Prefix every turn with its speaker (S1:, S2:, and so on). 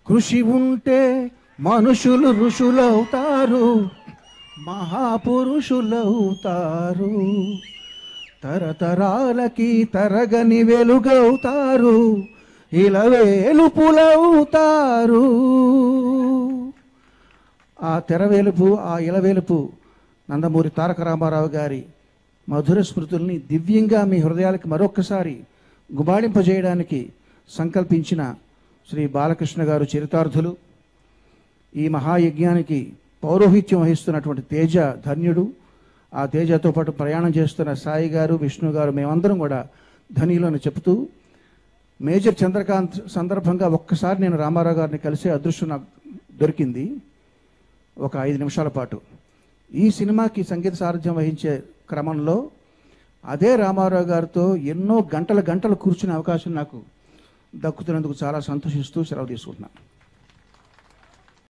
S1: కృషి ఉంటే మనుషులు ఋషులవుతారు మహాపురుషులవుతారు తరతరాలకి తరగని వెలుగవుతారు ఇలవేలుపులవుతారు ఆ తెరవేలుపు ఆ ఇలవేలుపు నందమూరి తారక రామారావు గారి మధుర స్మృతుల్ని దివ్యంగా మీ హృదయాలకు మరొక్కసారి గుబాళింపజేయడానికి సంకల్పించిన శ్రీ బాలకృష్ణ గారు చరితార్థులు ఈ మహాయజ్ఞానికి పౌరోహిత్యం వహిస్తున్నటువంటి తేజ ధన్యుడు ఆ తేజతో పాటు ప్రయాణం చేస్తున్న సాయి గారు విష్ణు గారు మేమందరం కూడా ధనియులని చెప్తూ మేజర్ చంద్రకాంత్ సందర్భంగా ఒక్కసారి నేను రామారావు గారిని కలిసే అదృష్టం నాకు దొరికింది ఒక ఐదు నిమిషాల పాటు ఈ సినిమాకి సంగీత సారథ్యం వహించే క్రమంలో అదే రామారావు గారితో ఎన్నో గంటల గంటలు కూర్చునే అవకాశం నాకు దక్కుతున్నందుకు చాలా సంతోషిస్తూ సెలవు తీసుకుంటున్నాను